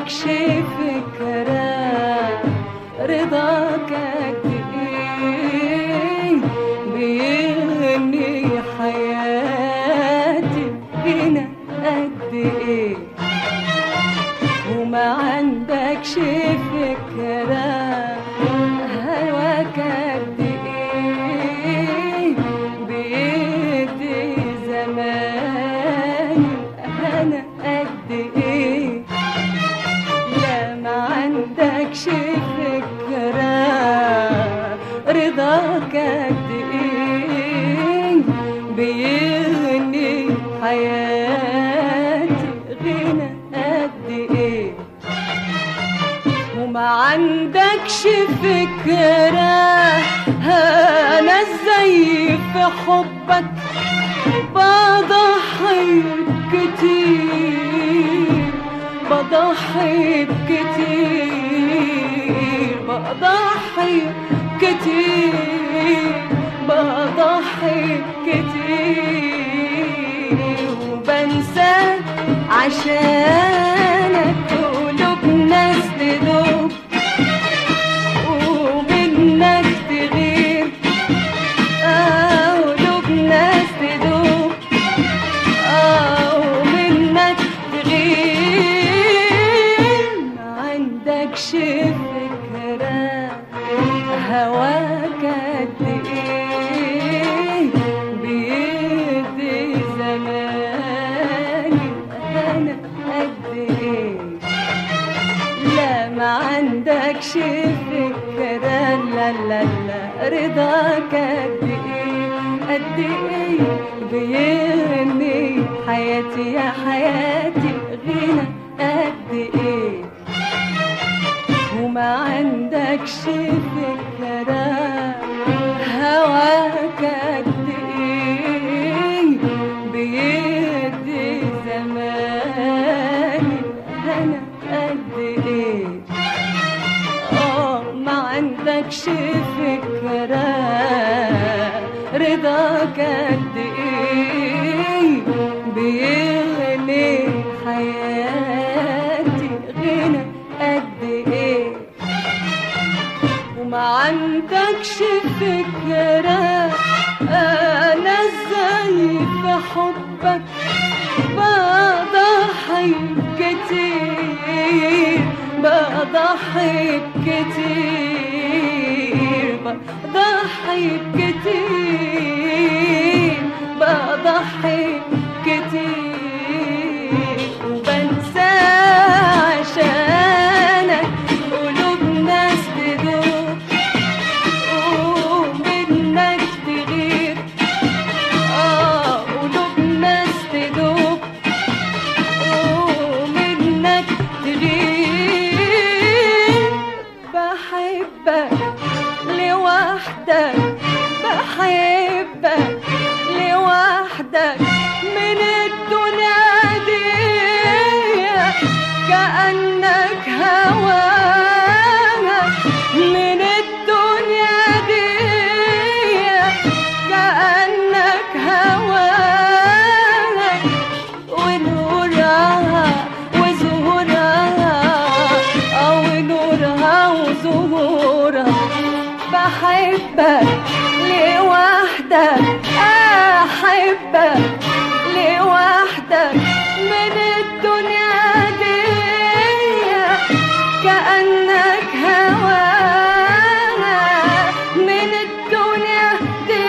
عندكش فكرة رضاك قد ايه بيغني حياتي هنا قد ايه وما عندكش فكرة هواك قد ايه بيدي زماني انا قد ايه لا ما عندكش فكرة رضاك قد ايه بيغني حياتي غنى قد ايه وما عندكش فكرة انا ازاي في حبك بضحي كتير بضحي كتير بضحي كتير بضحي كتير وبنسى عشانك قلوب ناس تدوب ومنك تغير آه قلوب ناس تدوب آه ومنك تغير ما عندكش فكرة هواك قد ايه بيدي زماني انا قد ايه لا ما عندكش فكرة لا لا لا رضاك قد ايه قد ايه بيغني حياتي يا حياتي غنى قد ايه وما عندكش فكرة هواك قد ايه بيدي زماني انا قد ايه اه ما عندكش فكرة رضاك قد ايه بيغني حياتي غنى قد ايه وما عندكش فكرة أنا ازاي في حبك بضحي كتير بضحي كتير بضحي كتير بضحي كتير وبنسى عشانك قلوب ناس تدوب ومنك تغير اه قلوب ناس تدوب ومنك تغير بحبك لوحدك بحبك لوحدك من الدنيا دي كأنك هواها من الدنيا دي كأنك هواها ونورها وزهورها أو نورها وزهورها بحبك لوحدك أحبك لوحدك من الدنيا دي كأنك هواها من الدنيا دي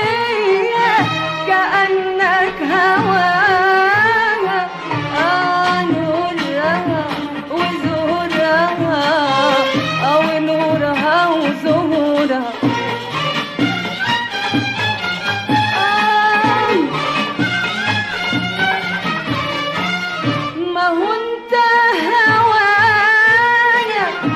كأنك هواها آه نورها وزهورها أو نورها وزهورها آه ما هو انت هوايا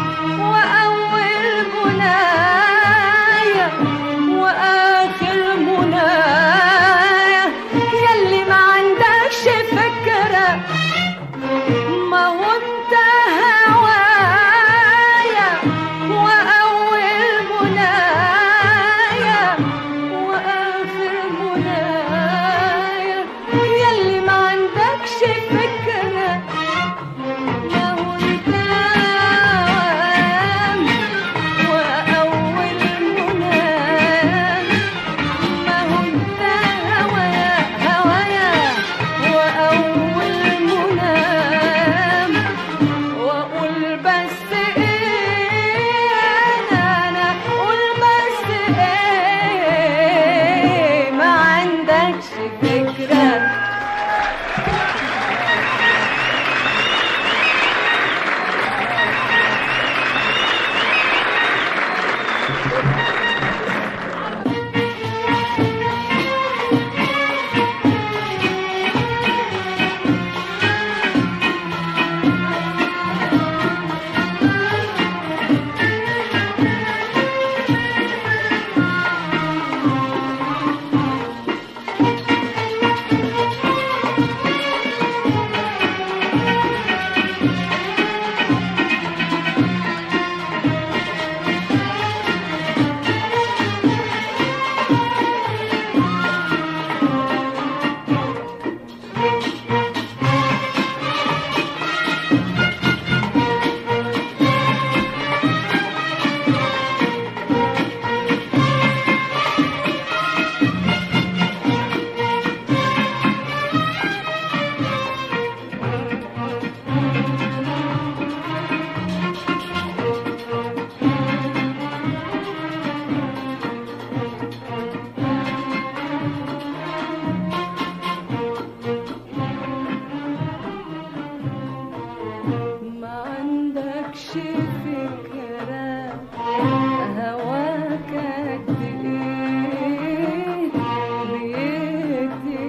عندكش فكرة هواك قد ايه بيدي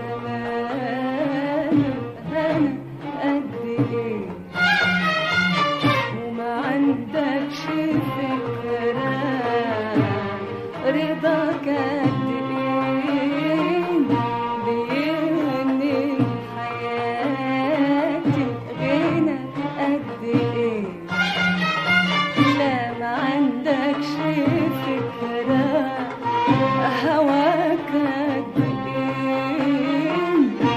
زمان انا قد ايه وما عندكش فكرة رضاك قد ايه بيهني حياتي غنى قد ايه لا ما عندكش فكرة هواك قد ايه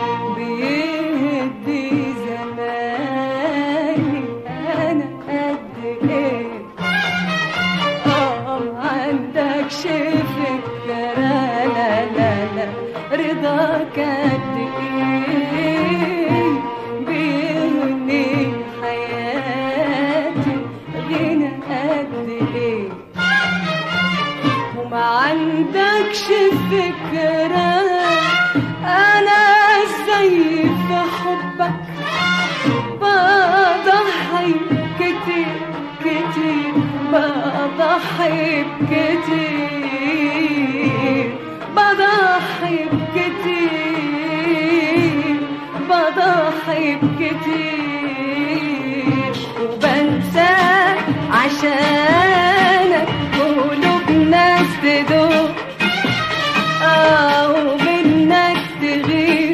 بيهدي زماني انا قد ايه اه ما عندكش فكرة لا لا لا رضاك قد ايه بيهني حياتي غنى قد ايه وما عندكش فكرة أنا ازاي في حبك بضحي كتير كتير بضحي بكتير بضحي بكتير بضحي بكتير وبنسى عشانك قلوب ناس تدوب أو منك تغيب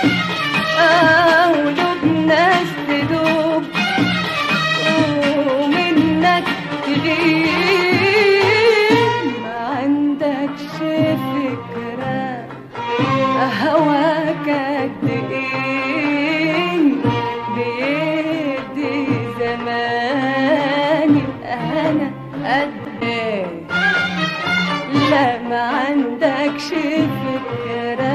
أو قلوب ناس تدوب ومنك تغيب ما عندكش فكرة هواك قد ايه بيدي زماني انا قد ايه لا ما عندكش فكرة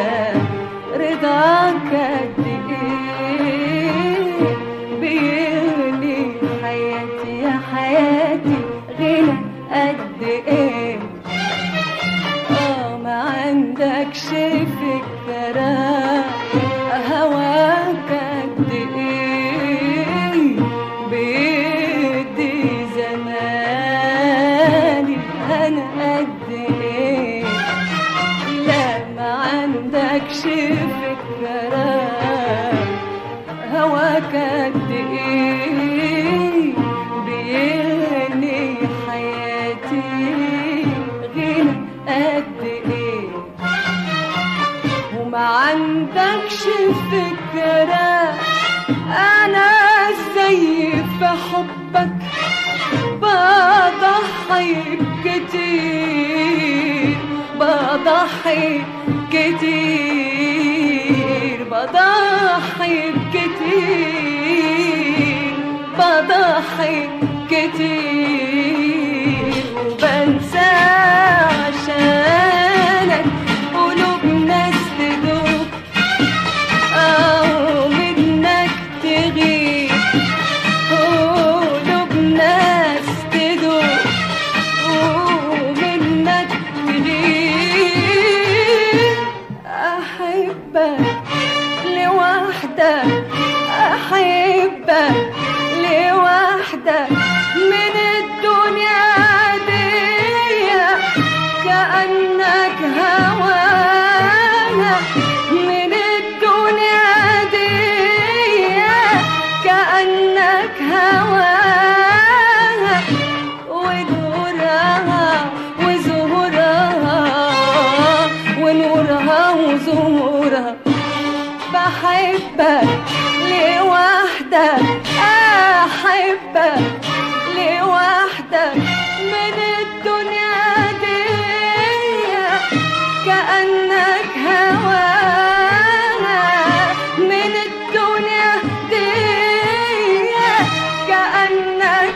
رضاك قد ايه بيغني حياتي يا حياتي غنى قد ايه اه ما عندكش فكرة هواك قد ايه بيدي زماني انا قد ايه لا ما عندكش فكرة هواك قد ايه بيغني حياتي غنى قد ايه وما عندكش فكرة أنا ازاي في حبك بضحي كتير بضحي كتير بضحي كتير بضحي كتير وبنسى عشانك قلوب ناس تدوب أو منك تغيب قلوب ناس تدوب ومنك تغيب أحبك لوحدك أحبك لوحدك من الدنيا دي كأنك هوانا من الدنيا دي كأنك هوانا ونورها وزهورها ونورها وزهورها بحبك لوحدك أحبك لوحدك من الدنيا دي كأنك هوانا من الدنيا دي كأنك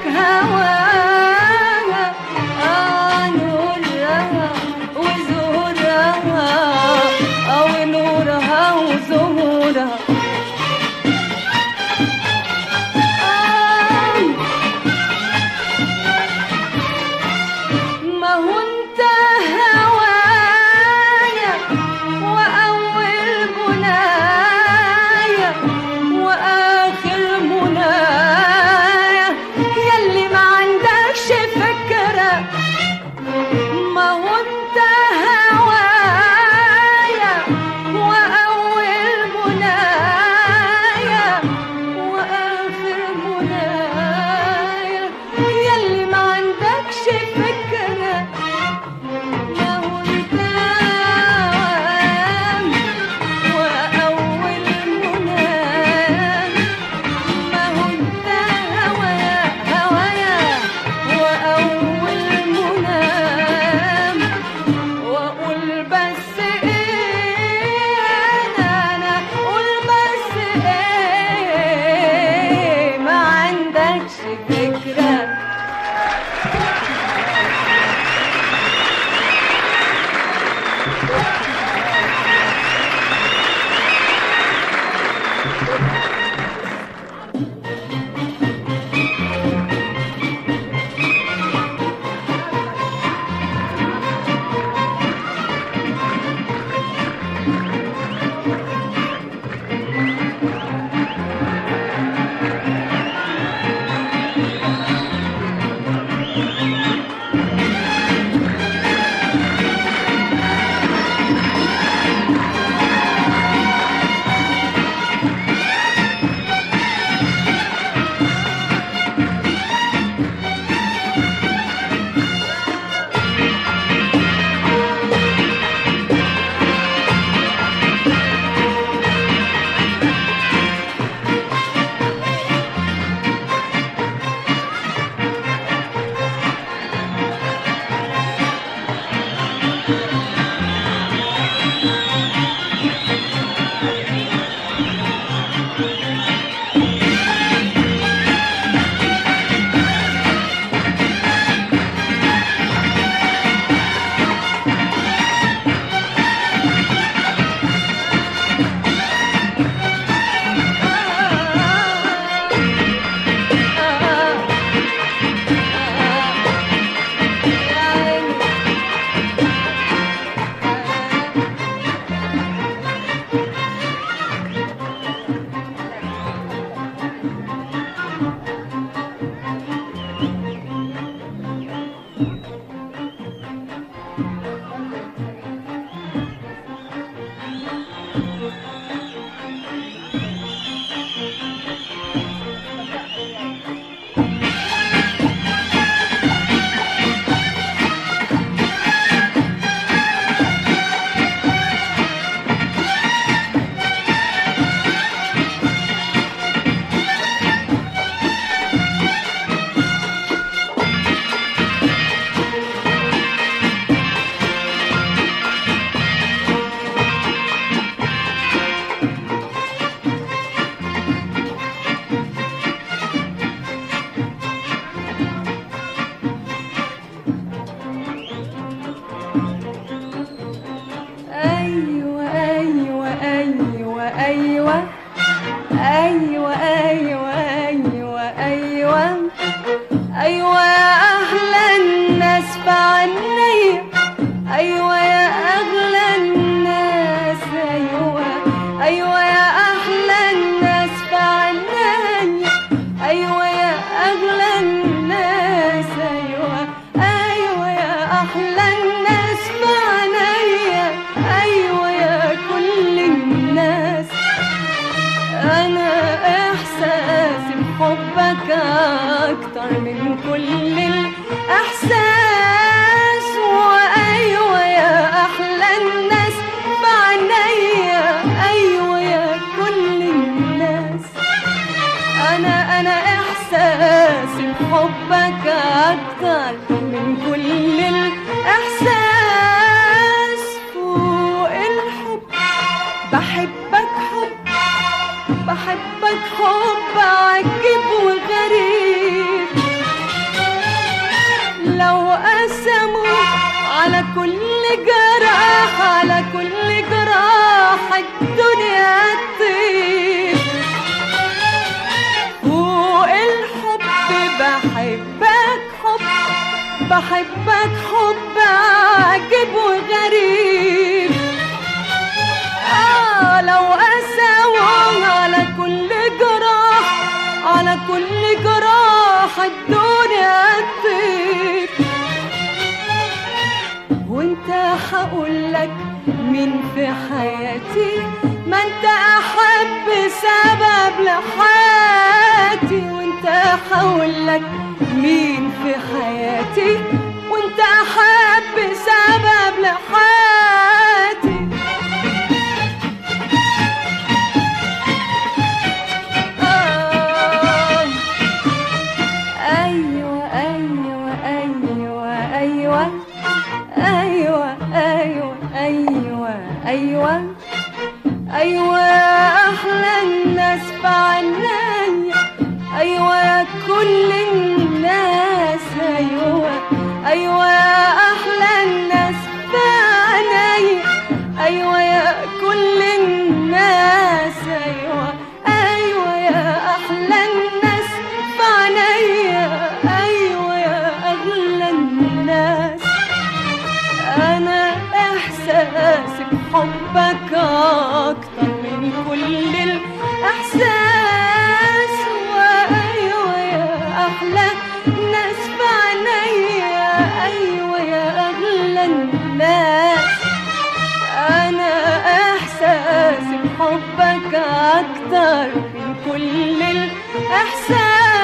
هوانا آه نورها وزهورها أو نورها وزهورها آه فكرة أيوة أيوة أيوة أيوة أيوة أيوة أيوة أيوة أيوة يا أحلى الناس في عينيا أيوة يا أغلى الناس أيوة أيوة يا أحلى الناس في عينيا أيوة يا أغلى الناس أيوة أيوة يا أحلى الناس في عينيا أيوة يا كل الناس أنا إحساسي بحبك أكتر من كل الإحساس وأيوة يا أحلى الناس بعنيا أيوة يا كل الناس أنا أنا إحساسي بحبك أكتر من كل الإحساس فوق الحب بحبك حب بحبك حب عجيب وغريب لو قسموا على كل جراح على كل جراح الدنيا تطير فوق الحب بحبك حب بحبك حب عجيب وغريب آه لو قساوم على كل جراح على كل جراح الدنيا تطير وانت هقولك مين في حياتي ما انت احب سبب لحياتي وانت هقولك مين في حياتي وانت احب سبب لحياتي آه. ايوه ايوه ايوه ايوه ايوه ايوه ايوه ايوه ايوه يا احلى الناس في عينيا ايوه يا كل الناس ايوه ايوه يا احلى الناس في عينيا ايوه يا كل الناس ايوه ايوه يا احلى الناس في عينيا ايوه يا اغلى الناس انا احساسي بحبك اكتر من كل الاحساس وايوه يا احلى ناس في عينيا ايوه يا اغلى الناس انا احساسي بحبك اكتر من كل الاحساس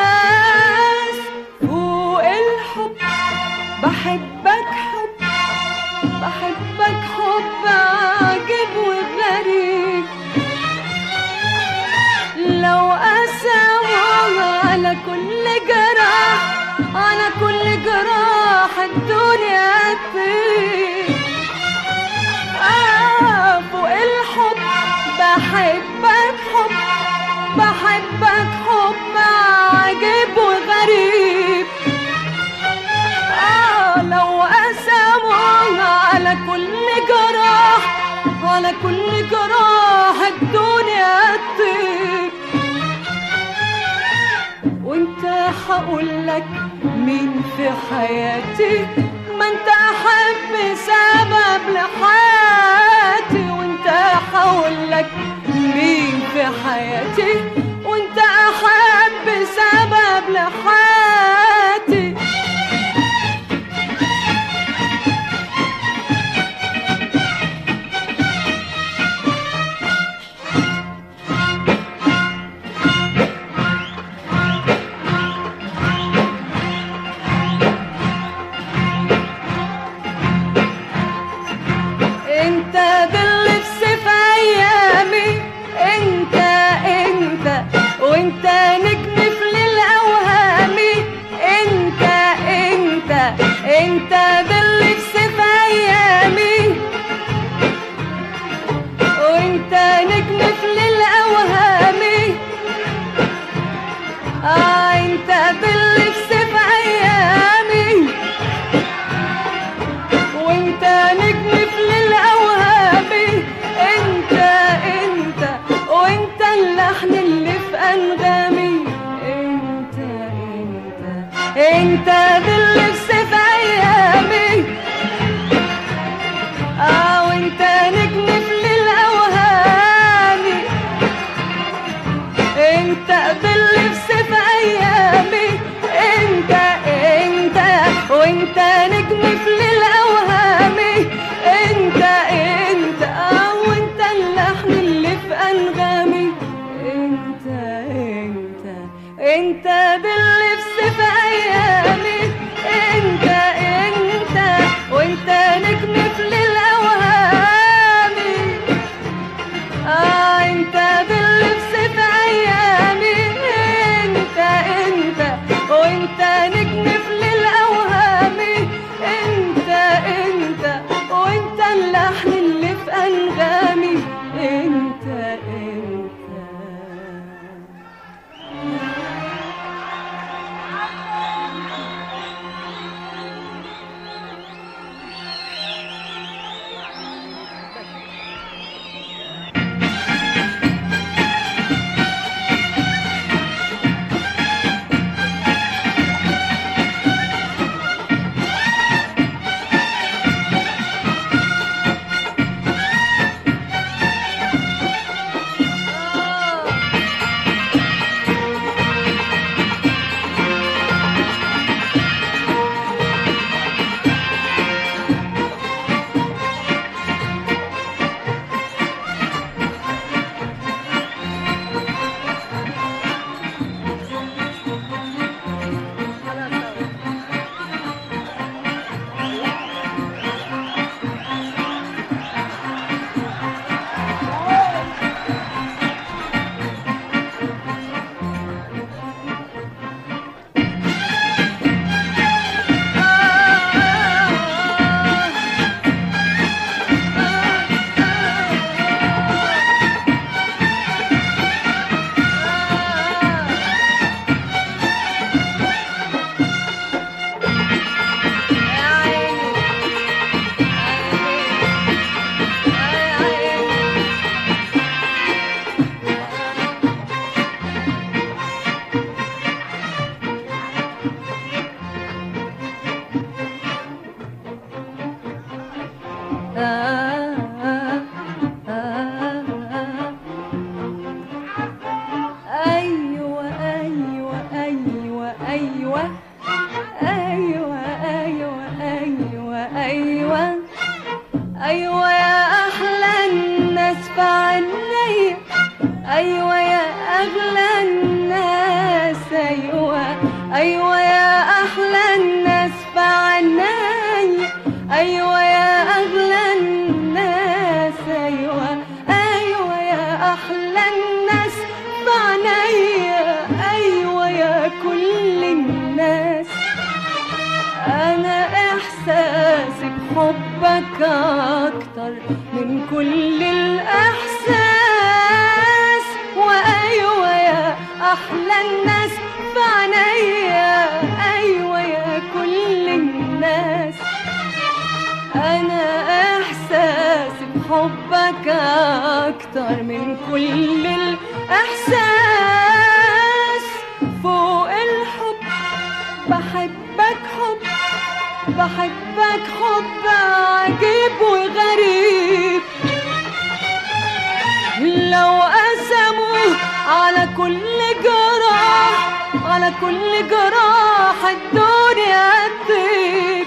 فوق الحب بحبك حب بحبك حب عجيب وغريب لو أسامح على كل جراح على كل جراح الدنيا تطير آه فوق الحب بحبك حب بحبك حب عجيب وغريب آه لو أسامح على كل جراح على كل جراح الدنيا تطير وانت هقولك مين في حياتي ما انت احب سبب لحياتي وانت هقولك مين في حياتي وانت احب سبب لحياتي انت ضل في سيف ايامي انت انت وانت نجم في ليل اوهامي انت انت انت ضل في سيف ايامي وانت نجم في ليل اوهامي اه انت ضل في سيف ايامي وانت نجم في ليل اوهامي انت انت وانت اللحن اللي في انغامي انت انت انت ظل في سيف ايامي اه وانت نجم في ليل اوهامي انت ظل في سيف ايامي انت انت وانت نجم في ليل اوهامي انت انت اه وانت اللحن اللي في انغامي انت انت انت ظل في سيف ايامي ايوه ايوه ايوه ايوه ايوه ايوه يا احلى الناس في عينيا ايوه يا اغلى الناس ايوه ايوه يا احلى الناس في عينيا ايوه يا اغلى الناس ايوه ايوه يا احلى الناس في عينيا ايوه يا كل الناس انا احساسي بحبك اكتر من كل الاحساس وايوه يا احلى الناس في عينيا ايوه يا كل الناس انا احساسي بحبك اكتر من كل الاحساس فوق الحب بحبك حب بحبك حب عجيب وغريب لو قسموا على كل جراح على كل جراح الدنيا تطيب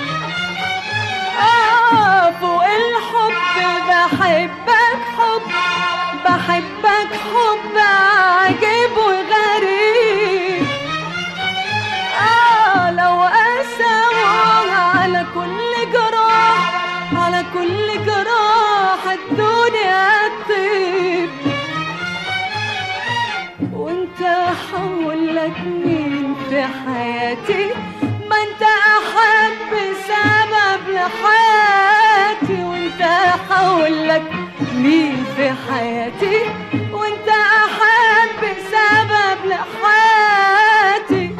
آه فوق الحب بحبك حب بحبك حب عجيب وغريب آه لو قسموا على كل جراح على كل جراح الدنيا تطيب وانت حول لك مين في حياتي ما انت احب سبب لحياتي وانت حول لك مين في حياتي وانت احب سبب لحياتي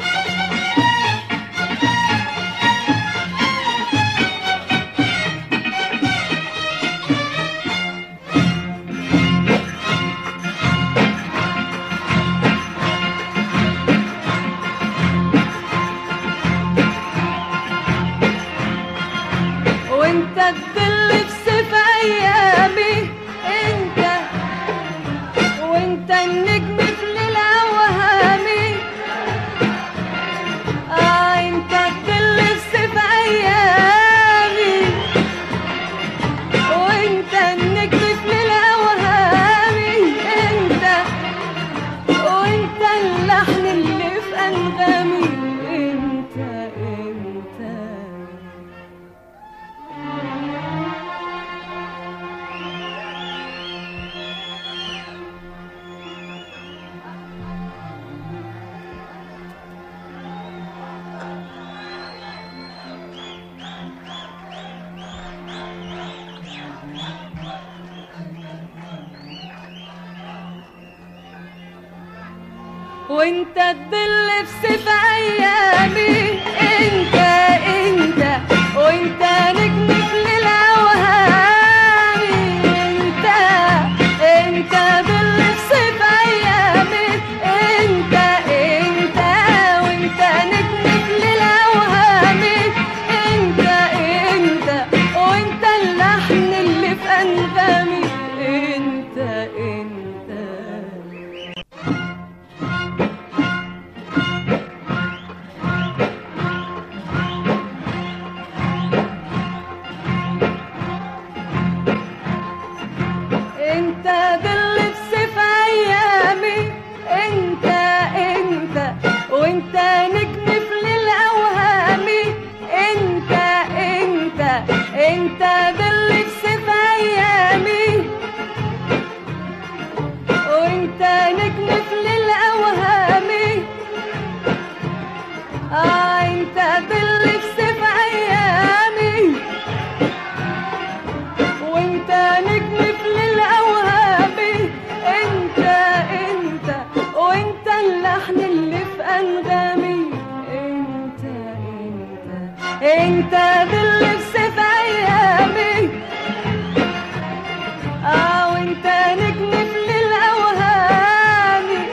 وانت الظل في سيف ايامي انت وانت النجم في ليل اوهامي اه انت الظل في سيف ايامي وانت النجم في ليل اوهامي انت وانت اللحن اللي في انغامي انت انت وانت الظل في سيف ايامي انت انت وانت نجم في ليل اوهامي انت انت ظل في سيف ايامي انت انت وانت نجم في ليل اوهامي انت انت وانت اللحن اللي في انغامي انت انت انت ظل في سيف ايامي انت انت وانت نجم في ليل اوهامي انت انت انت ظل في سيف ايامي وانت نجم في ليل اوهامي اه انت ظل في سيف ايامي وانت نجم في ليل اوهامي انت انت وانت اللحن اللي في انغامي انت انت انت ظل في سيف ايامي اه وانت نجم في ليل اوهامي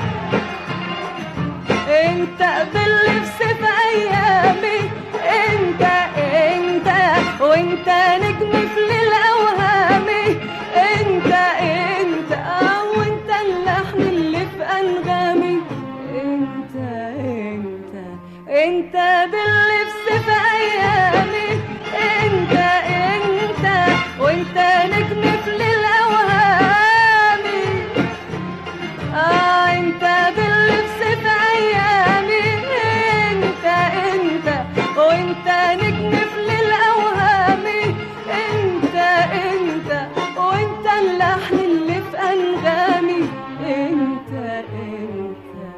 انت ظل في سيف ايامي انت انت وانت نجم في ليل اوهامي انت انت اه وانت اللحن اللي في انغامي انت انت انت ضل في سيف ايامي انت انت وانت نجم في ليل اوهامي اه انت ضل في سيف ايامي انت انت وانت نجم في ليل اوهامي انت انت وانت اللحن اللي في انغامي انت انت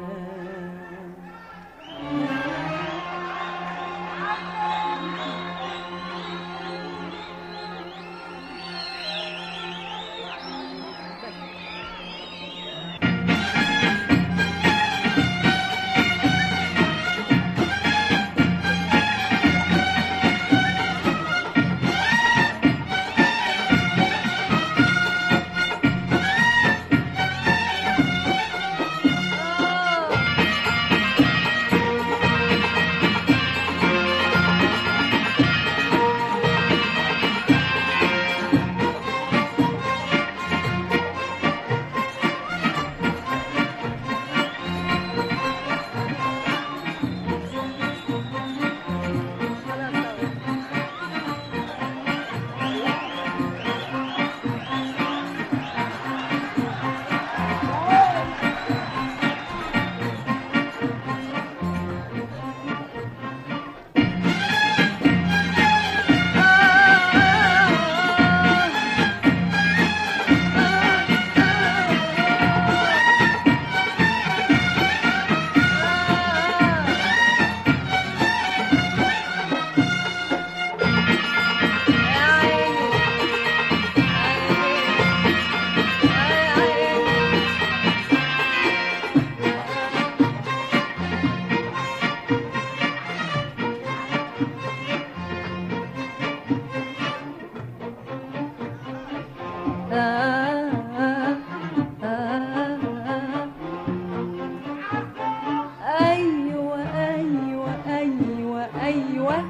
أيوة أيوة أيوة أيوة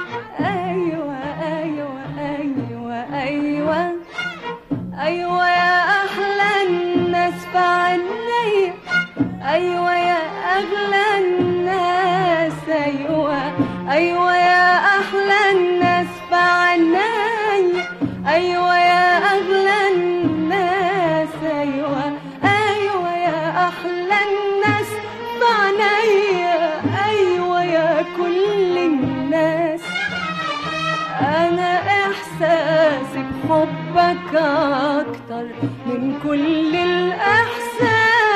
أيوة أيوة أيوة أيوة أيوة يا أحلى الناس في عينيا أيوة يا أغلى الناس أيوة أيوة يا أحلى الناس في عينيا أيوة يا أغلى الناس أيوة أيوة يا أحلى الناس في عينيا أيوة يا كل الناس أنا إحساسي بحبك أكتر من كل الإحساس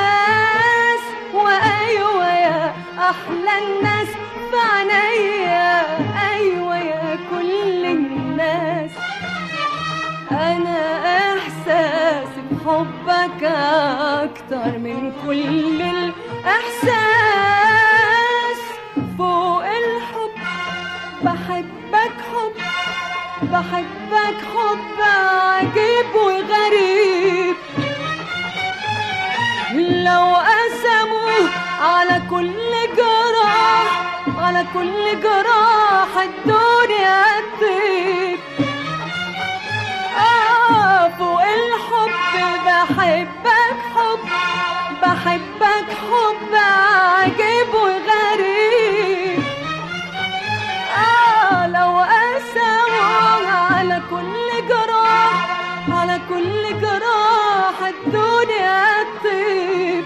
وأيوة يا أحلى الناس في عينيا أيوة يا كل الناس أنا إحساسي بحبك أكتر من كل الإحساس فوق الحب بحبك حب بحبك حب عجيب وغريب لو قسموا على كل جراح على كل جراح الدنيا تطيب آه فوق الحب بحبك حب بحبك حب عجيب وغريب آه لو قسموا على كل جراح على كل جراح الدنيا تطيب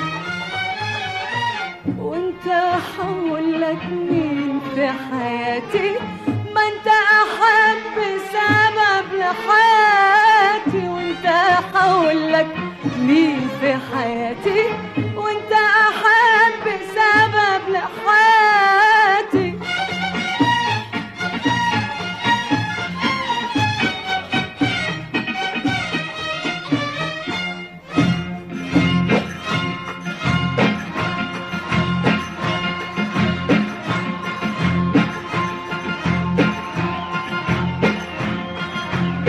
وانت حولك مين في حياتي ما انت احب سبب لحياتي وانت حولك مين في حياتي وانت احب سبب لحياتي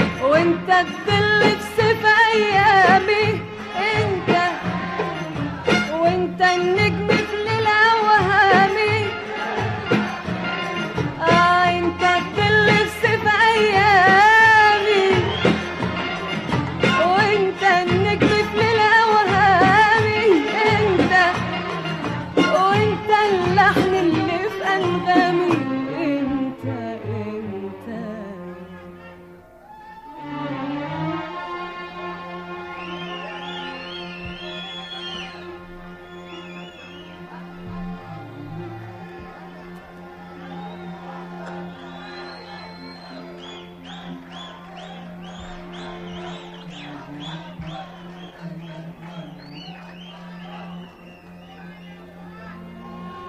وانت تدل في سيف ايامي انت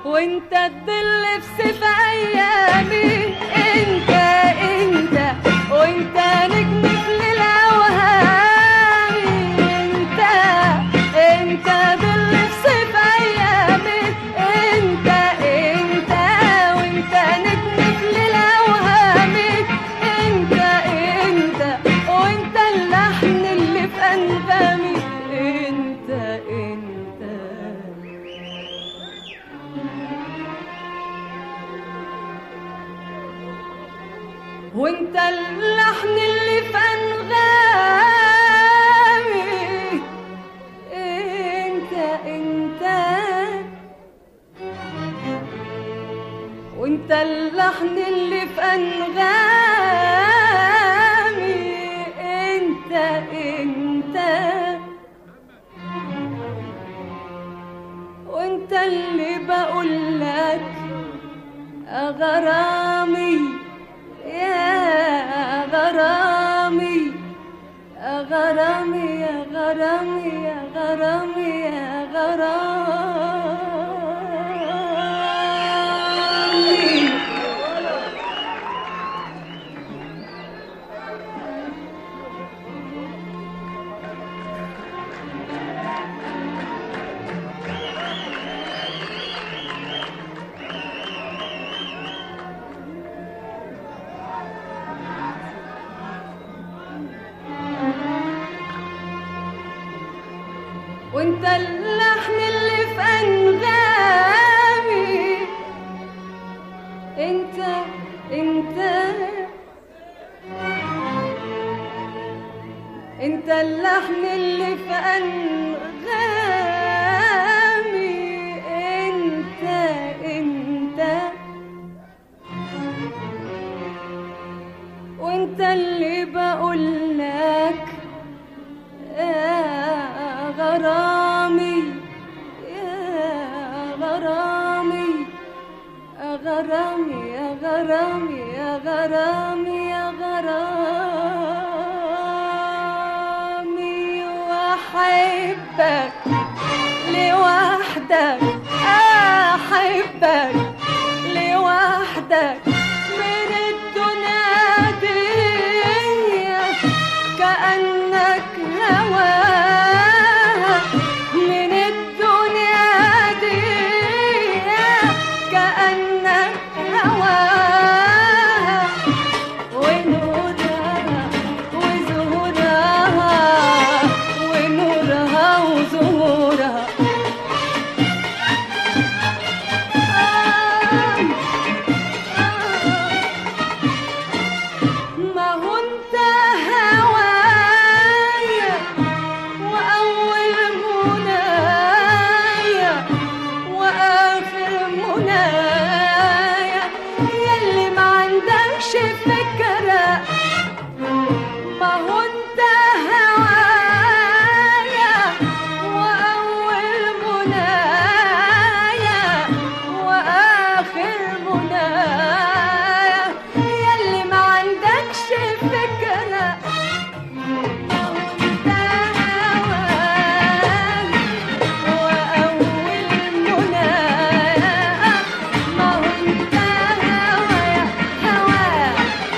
وانت الظل في سيف ايامي انت انت وانت نجم في ليل اوهامي انت انت ظل في سيف ايامي انت انت وانت نجم في ليل اوهامي انت انت وانت اللحن اللي في انغامي انت انت وانت اللحن اللي في انغامي انت انت وانت اللحن اللي في انغامي انت انت وانت اللي بقول لك غرامي يا غرامي يا غرامي يا غرامي يا غرامي يا غرامي وانت اللحن اللي في انغامي انت انت انت اللحن اللي في انغامي انت انت وانت اللي بقول لك يا غرامي يا غرامي يا غرامي يا غرامي يا غرامي يا غرامي واحبك لوحدك احبك لوحدك من الدنيا دي كأنك هواها من الدنيا دي كأنك هواها ونورها وزهورها ونورها وزهورها آه ما هو انت هوايا واول منايا واخر منايا يلي ما عندكش فكره ما هو انت هوايا واول منايا واخر منايا يلي ما عندكش فكره ما هو انت هوايا واول منايا ما هو انت هوايا هوايا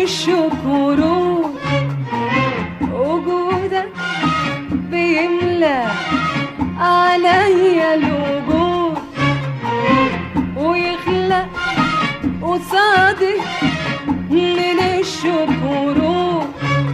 الشوق ورود وجودك بيملى عليا الوجود ويخلق قصادي من الشوق ورود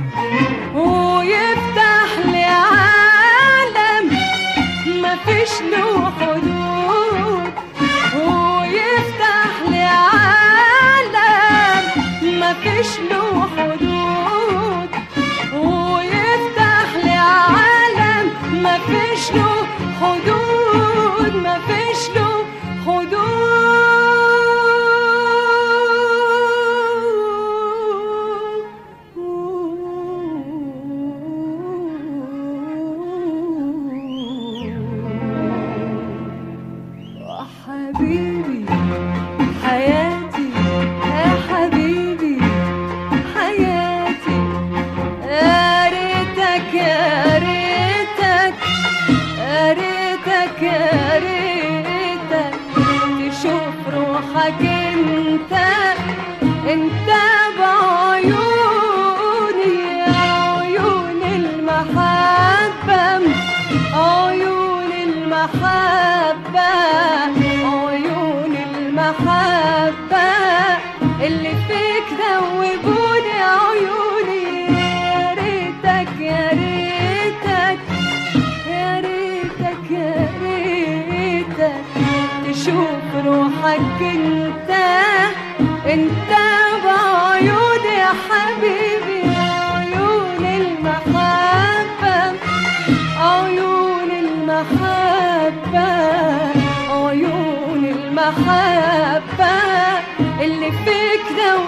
ويفتح لي عالم مفيش له حدود ويفتح لي عالم مفيش له حدود ويفتح لي عالم مفيش له حدود مفيش له حدود حبيبي حياتي يا حبيبي حياتي يا ريتك يا ريتك يا ريتك يا ريتك تشوف روحك انت انت بعيوني عيون المحبة عيون المحبة عيون المحبة اللي فيك ذوبوني عيوني يا ريتك يا ريتك يا ريتك يا ريتك تشوف روحك انت انت بعيوني يا حبيبي عيون المحبة عيون المحبة عيون المحبة اللي فيك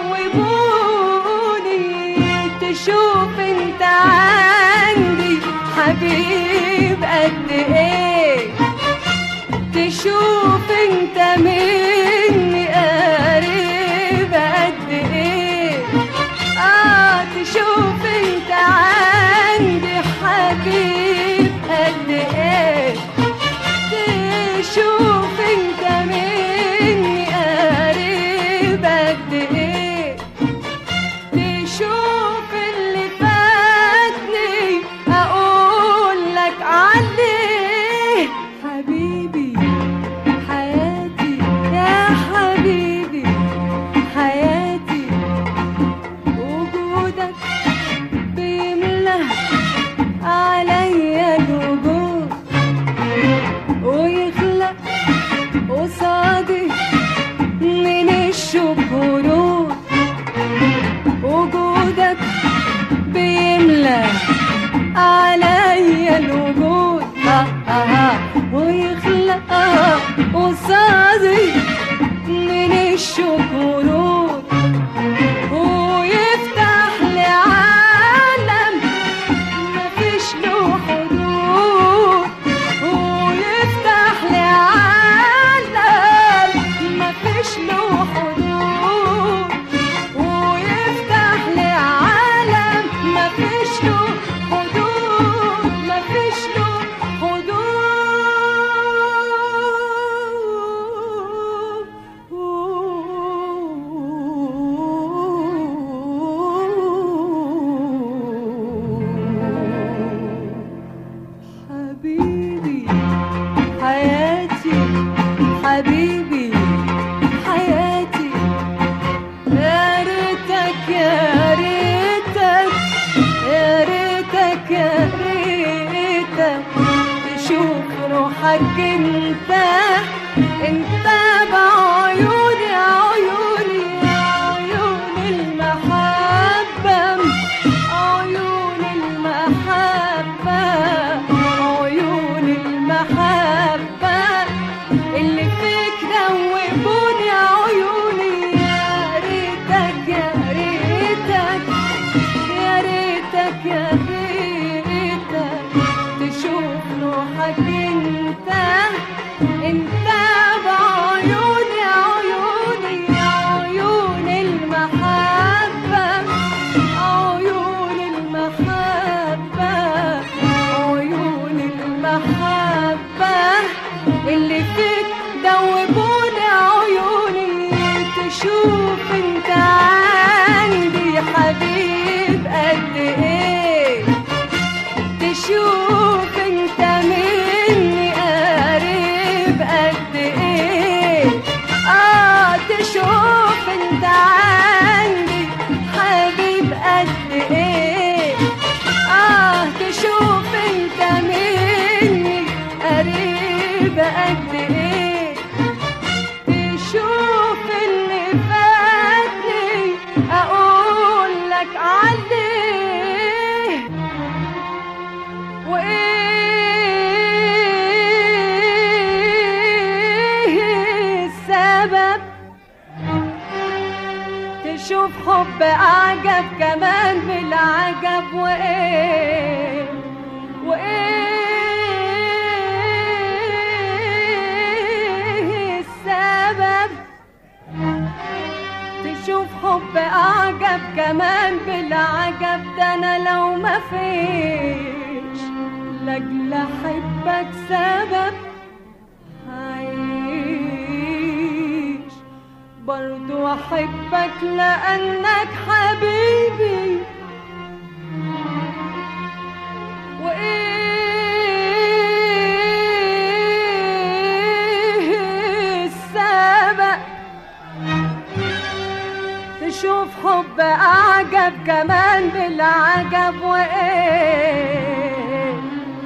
ذوبوني تشوف انت عندي حبيب قد ايه تشوف انت مني قريب قد ايه اه تشوف انت عندي حبيب قد ايه تشوف انت مني قريب قد ايه تشوف اللي فاتني اقول لك عليه حبيبي حياتي يا حبيبي حياتي وجودك بيملى عليا الوجود ويخلق قصادي من الشكورود وجودك بيملى عليا الوجود آه آه آه ويخلق آه قصادي من الشكورود ويفتح لي عالم مفيش له حدود ويفتح لي عالم مفيش له حدود ويفتح لي عالم مفيش له حدود مفيش له حدود حبيبي حياتي حبيبي حياتي يا ريتك يا ريتك يا ريتك يا ريتك تشوف روحك انت انت بعيوني عيوني عيون المحبة عيون المحبة عيون المحبة اللي فيك ذوبوني عيوني يا ريتك يا ريتك يا ريتك يا ريتك تشوف روحك انت انت بعيوني عيوني عيون المحبة عيون المحبة عيون المحبة اللي فيك دوبوني عيوني تشوف انت عندي حبيب حب أعجب كمان بالعجب وإيه وإيه السبب تشوف حب أعجب كمان بالعجب ده أنا لو ما فيش لأجل أحبك سبب هعيش برضو أحبك لأنك حبيبي وإيه السبب تشوف حب أعجب كمان بالعجب وإيه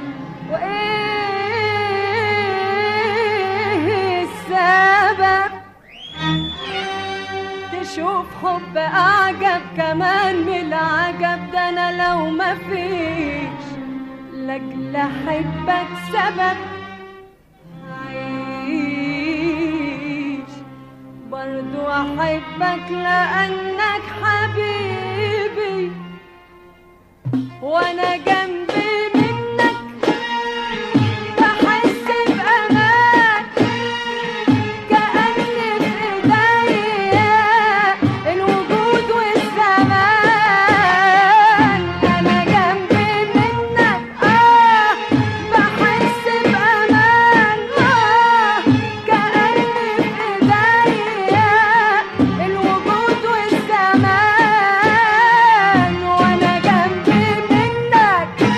وإيه السبب تشوف حب أعجب كمان بالعجب ده أنا لو ما فيش لأجل أحبك سبب عيش برضو أحبك لأنك حبيبي وأنا جنبي منك بحس بأمان كأني في إيديا الوجود والزمان أنا جنبي منك آه بحس بأمان آه كأني في إيديا الوجود والزمان وأنا جنبي منك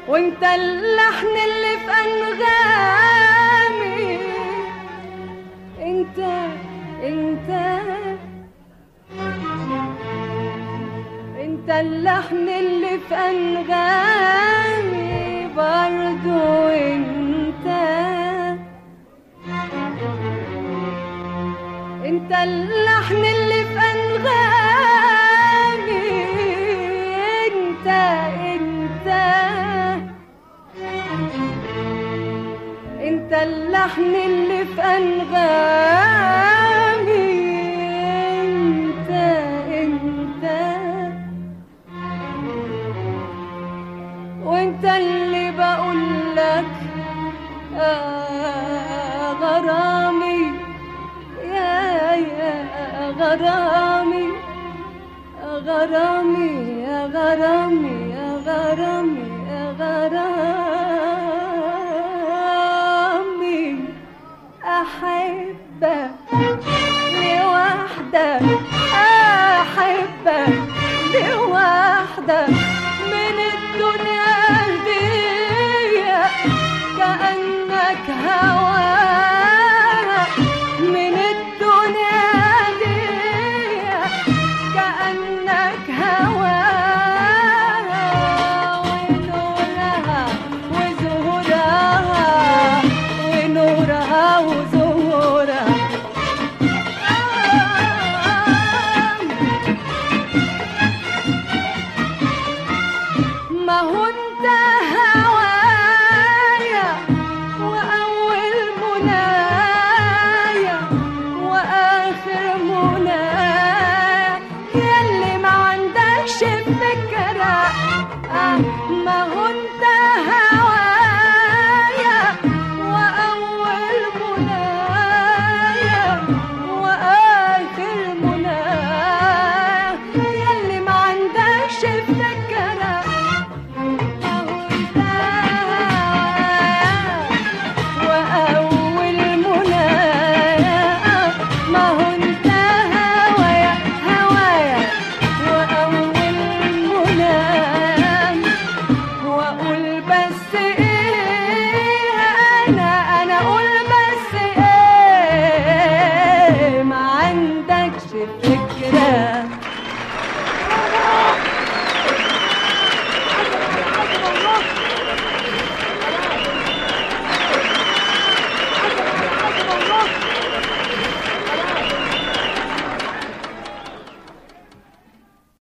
وانت اللحن اللي في انغامي انت انت انت اللحن اللي في انغامي برضو انت انت اللحن اللي في انغامي انت انت انت اللحن اللي في انغامي انت انت وانت اللي بقول لك آه غرامي يا يا غرامي غرامي يا غرامي يا غرامي يا غرامي أحبك لوحدك أحبك لوحدك من الدنيا دي كأنك هواها من الدنيا دي كأنك هواها ونورها وزهورها ونورها وزهورها ما هو انت هوايا واول منايا واخر منايا ياللي ما عندكش فكره آه، ما هو انت هوايا واول منايا واخر منايا ياللي ما عندكش فكره وأول منايا ما هو انت هوايا هوايا وأول منايا وأقول بس إيه أنا أنا أقول بس إيه ما عندكش فكرة